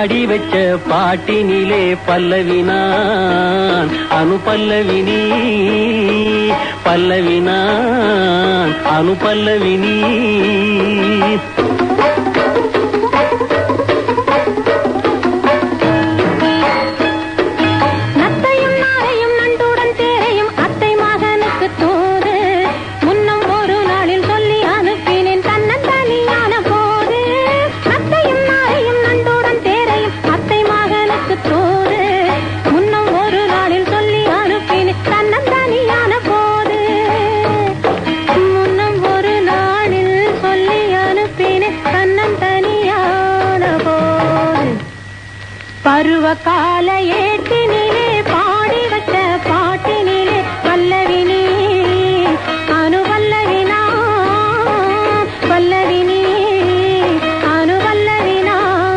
பாடி வச்ச பாட்டினிலே பல்லவினான் அனு பல்லவினி பல்லவினான் அனு பல்லவினி நத்தையும் நாரையும் நண்டுடன் தேரையும் அத்தை மகனுக்கு தூது முன்னம் ஒரு நாளில் சொல்லி அனுப்பினேன் தன்னந்தனியான போது நத்தையும் நாரையும் நண்டுடன் தேரையும் அத்தை மகனுக்கு தூது முன்னம் ஒரு நாளில் சொல்லி அனுப்பினேன் தன்னந்தனியான போது முன்னம் ஒரு நாளில் சொல்லி அனுப்பினேன் தன்னந்தனியான போது பருவ கால ஏட்டினிலே பாடி வச்ச பாட்டினிலே பல்லவினி அனுபல்லவினா பல்லவினி அனுபல்லவினா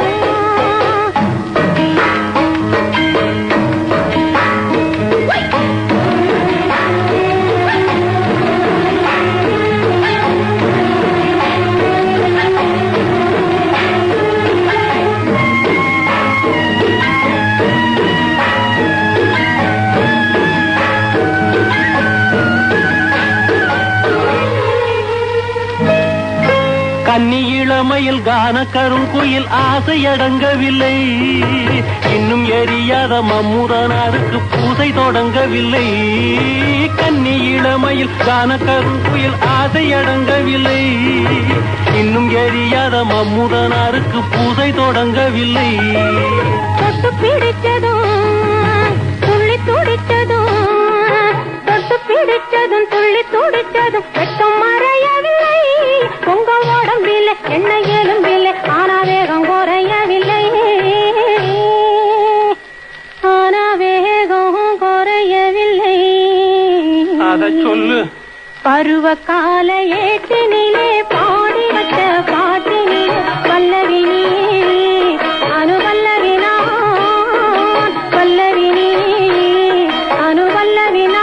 கன்னி இளமையில் கான கருங்குயில் ஆசையடங்கவில்லை இன்னும் எரியாத மம்முரனாருக்கு பூசை தொடங்கவில்லை கன்னி இளமையில் கான கருங்குயில் ஆசையடங்கவில்லை இன்னும் எரியாத மம்முரனாருக்கு பூசை தொடங்கவில்லை தொட்டு பிடிச்சதும் துள்ளி துடிச்சதும் தொட்டு பிடிச்சதும் துள்ளி துடிச்சதும் வெட்கம் மறையவில்லை உங்க உடம்பில் என்ன எலும்பில் ஆனா வேகம் குறையவில்லை ஆனா வேகம் குறையவில்லை அத சொல்லு பருவ கால ஏட்டினிலே பாடி வச்ச பாட்டினிலே பல்லவினி அனுபல்லவினா பல்லவினி அனுபல்லவினா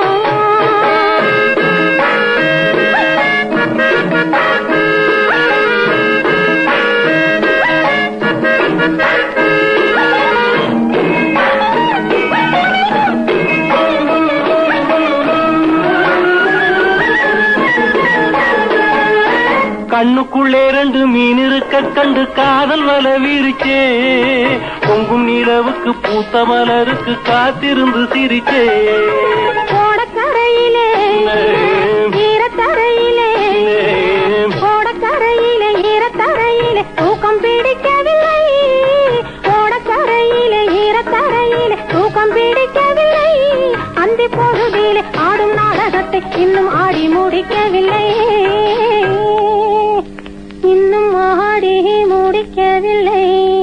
கண்ணுக்குள்ளே ரெண்டு மீன் இருக்க கண்டு காதல் வல விரிச்சே பொங்கும் நிலவுக்கு பூத்த மலருக்கு காத்திருந்து சிரிச்சே கோடக்கரையிலே ஈரத்தரையிலே கோடக்கரையிலே ஈரத்தரையிலே தூக்கம் பிடிக்கவில்லை கோடக்கரையிலே ஈரத்தரையிலே தூக்கம் பிடிக்கவில்லை அந்தி பொழுதிலே ஆடும் நாடகத்தை இன்னும் ஆடி முடிக்கவில்லை இன்னும் ஆடி முடிக்கவில்லை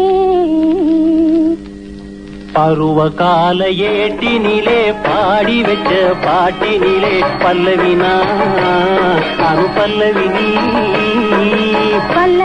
பருவ கால ஏட்டினிலே பாடி வச்ச பாட்டினிலே பல்லவினா அனு பல்லவினி பல்ல